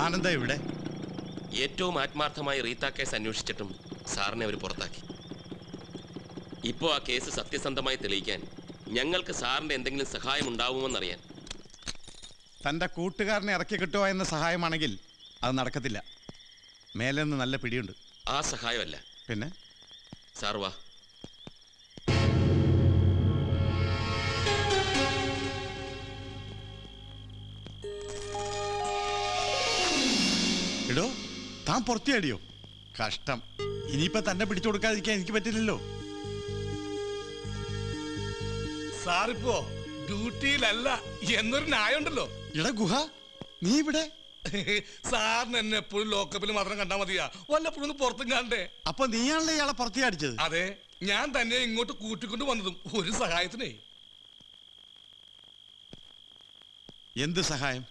താനെന്താ ഇവിടെ ഏറ്റവും ആത്മാർത്ഥമായി റീത്ത കേസ് അന്വേഷിച്ചിട്ടും സാറിനെ അവർ പുറത്താക്കി ഇപ്പോൾ ആ കേസ് സത്യസന്ധമായി തെളിയിക്കാൻ ഞങ്ങൾക്ക് സാറിന്റെ എന്തെങ്കിലും സഹായം ഉണ്ടാവുമെന്നറിയാൻ തൻ്റെ കൂട്ടുകാരനെ ഇറക്കി കിട്ടുക എന്ന സഹായമാണെങ്കിൽ അത് നടക്കത്തില്ല മേലെ നിന്ന് നല്ല പിടിയുണ്ട് ആ സഹായമല്ല പിന്നെ സാർ വാ എടോ താൻ പുറത്തിയാടിയോ കഷ്ടം ഇനിയിപ്പോ തന്നെ പിടിച്ചു കൊടുക്കാതിരിക്കാൻ എനിക്ക് പറ്റില്ലല്ലോ സാറിപ്പോ ഡ്യൂട്ടിയിലല്ല എന്നൊരു ന്യായമുണ്ടല്ലോ എടാ ഗുഹ നീ ഇവിടെ സാറിന് എന്നെ എപ്പോഴും ലോക്കപ്പിൽ മാത്രം കണ്ടാ മതിയാ വല്ലപ്പോഴും ഒന്ന് പുറത്തും കാണണ്ടേ അപ്പൊ നീയാണല്ലോ ഇയാളെ പുറത്തിയാടിച്ചത് അതെ ഞാൻ തന്നെ ഇങ്ങോട്ട് കൂട്ടിക്കൊണ്ട് വന്നതും ഒരു സഹായത്തിനേ എന്ത് സഹായം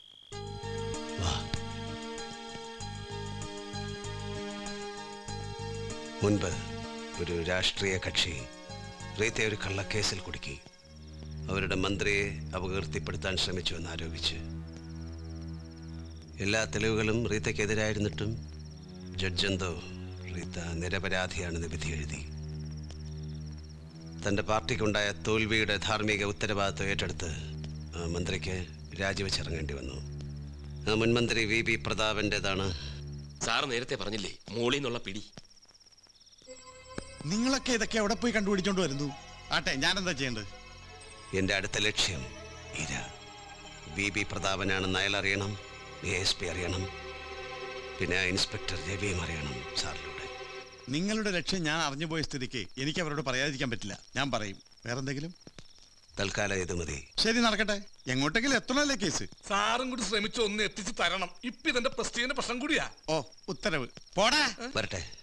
മുൻപ് ഒരു രാഷ്ട്രീയ കക്ഷി റീത്തെ ഒരു കള്ളക്കേസിൽ കുടുക്കി അവരുടെ മന്ത്രിയെ അപകീർത്തിപ്പെടുത്താൻ ശ്രമിച്ചു എന്നാരോപിച്ച് എല്ലാ തെളിവുകളും റീത്തയ്ക്കെതിരായിരുന്നിട്ടും ജഡ്ജ് എന്തോ റീത്ത നിരപരാധിയാണെന്ന് വിധി എഴുതി തൻ്റെ പാർട്ടിക്കുണ്ടായ തോൽവിയുടെ ധാർമ്മിക ഉത്തരവാദിത്വം ഏറ്റെടുത്ത് ആ മന്ത്രിക്ക് രാജിവെച്ചിറങ്ങേണ്ടി വന്നു ആ മുൻമന്ത്രി വി പി പ്രതാപൻ്റെതാണ് സാർ നേരത്തെ പറഞ്ഞില്ലേ മോളിൽ നിന്നുള്ള പിടി നിങ്ങളൊക്കെ ഇതൊക്കെ എവിടെ പോയി കണ്ടുപിടിച്ചോണ്ട് വരുന്നു ആട്ടെ ഞാനെന്താ ചെയ്യേണ്ടത് എൻ്റെ അടുത്ത ലക്ഷ്യം ഇര വി ബി പ്രതാപനാണെന്ന് അയാൾ അറിയണം എ എസ് പി അറിയണം പിന്നെ ആ ഇൻസ്പെക്ടർ രവിയും അറിയണം സാറിലൂടെ നിങ്ങളുടെ ലക്ഷ്യം ഞാൻ അറിഞ്ഞു പോയ സ്ഥിതിക്ക് എനിക്ക് അവരോട് പറയാതിരിക്കാൻ പറ്റില്ല ഞാൻ പറയും വേറെന്തെങ്കിലും തൽക്കാലം ഇത് മതി ശരി നടക്കട്ടെ എങ്ങോട്ടെങ്കിലും എത്തണല്ലേ കേസ് സാറും കൂടി ശ്രമിച്ച് ഒന്ന് എത്തിച്ചു തരണം ഇപ്പൊ ഇതെന്റെ പ്രസ്റ്റീജിന്റെ പ്രശ്നം കൂടിയാ ഓ ഉത്തരവ് പോടാ വരട്ടെ